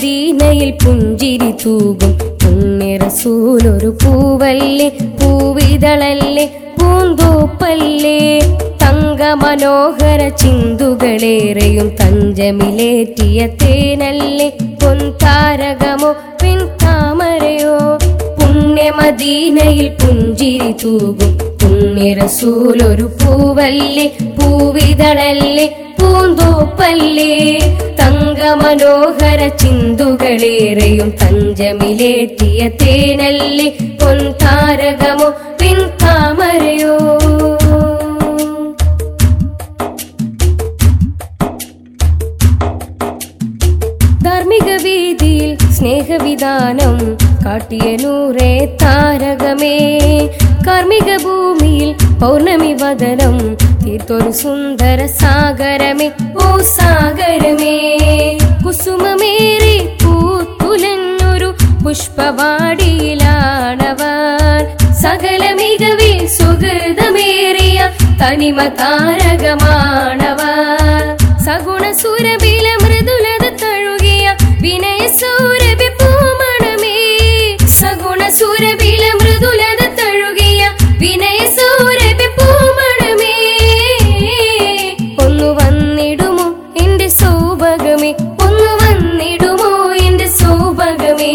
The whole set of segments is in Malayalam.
മദീനയിൽ പുഞ്ചിരി തൂകും പുണ്യറസൂലൊരു പൂവല്ലേ പൂവിതളല്ലേ പൂന്തോപ്പല്ലേ തങ്ക മനോഹര ചിന്തുകളേറെയും തഞ്ചമിലേറ്റിയ തേനല്ലേ പൊൻതാരകമോ പിൻതാമരയോ പുണ്യമദീനയിൽ പുഞ്ചിരി തൂകും പുണ്യറസൂലൊരു പൂവല്ലേ പൂവിതളല്ലേ പൂന്തോപ്പല്ലേ തങ്ക മനോഹര ചിന്തുകളേറെയും തഞ്ചമിലേറ്റിയ തേനല്ലേ പൊൻതാരകമോ പിൻതാമരയോ ധാർമ്മിക വീതിയിൽ സ്നേഹവിധാനം കാട്ടിയ നൂറേ താരകമേ കാർമ്മിക ഭൂമിയിൽ പൗർണമി വദനം തീർത്തൊരു സുന്ദര സാഗരമേ ഓ സാഗരമേ കുസുമമേറി പൂത്തുലഞ്ഞൊരു പുഷ്പവാടിയിലാണവർ സകല മികവിൽ സുഹൃതമേറിയ തനിമ താരകമാണവർ സഗുണ സുരബില മൃദുലത തഴുകിയ വിനയ സൗരഭി പൂമണമേ സഗുണ സുരബില മൃദുലത തഴുകിയ വിനയ സൗരഭി പൂമണമേ ഒന്നു വന്നിടുമോ എന്റെ സൗഭഗമേ ഒന്നു വന്നിടുമോ എന്റെ സൗഭഗമേ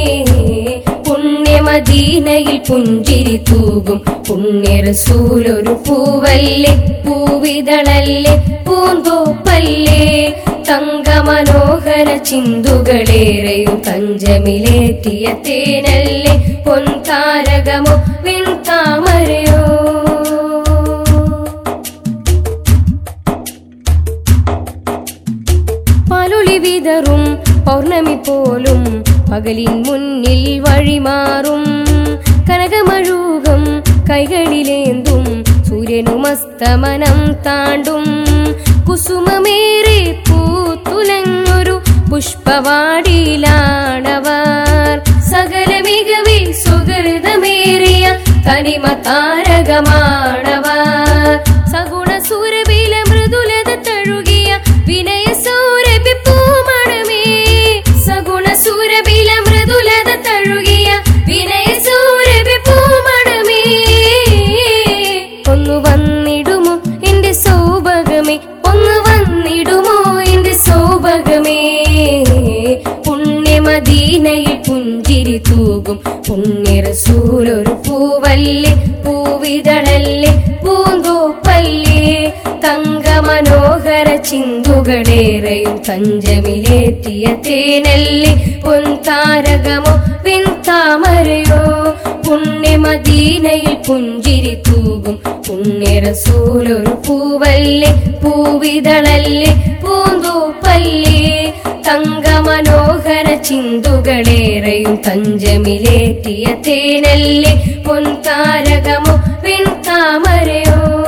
പുണ്യമദീനയിൽ പുഞ്ചിരി തൂകും പുണ്യറസൂലൊരു പൂവല്ലേ പൂവിതളല്ലേ പൂന്തോപ്പല്ലേ തങ്ക മനോഹര ചിന്തുകളേറെയും തഞ്ചമിലേറ്റിയ തേനല്ലേ പൊൻതാരകമോ വിൺതാമരയോ പാലൊളി വിതറും പൗർണമി പോലും പകലിൻ മുന്നിൽ വഴിമാറും കനകമഴൂകം കൈകളിലേന്തും സൂര്യനുമസ്തമനം താണ്ടും കുസുമമേറെ പൂത്തുലഞ്ഞൊരു പുഷ്പവാടിയിലാണവർ സകല മികവിൽ സുഹൃതമേറിയ തനിമ താരകമാണവർ സഗുണ സുരബില മൃദുലത തഴുകിയ വിനയ സൗരഭി പൂമണമേ സഗുണ സുരബില മൃദുലത തഴുകിയ വിനയ സൗരഭി പൂമണമേ ഒന്നു വന്നിടുമോ എന്റെ സൗഭഗമേ ഒന്ന് വന്നിടുമോ എന്റെ സൗഭഗമേ പുണ്യമദീനയിൽ പുഞ്ചിരി തൂകും പുണ്യറസൂലൊരു പൂവല്ലേ പൂവിതളല്ലേ പൂന്തോപ്പല്ലേ തങ്ക മനോഹര ചിന്തുകളേറെയും തഞ്ചമിലേറ്റിയ തേനല്ലേ പൊൻതാരകമോ പിൻതാമരയോ പുണ്യമദീനയിൽ പുഞ്ചിരി തൂകും പുണ്യറസൂലൊരു പൂവല്ലേ പൂവിതളല്ലേ പൂന്തോപ്പല്ലേ തങ്ക മനോഹര ചിന്തുകളേറെയും തഞ്ചമിലേറ്റിയ തേനല്ലേ പൊൻതാരകമോ പിൻതാമരയോ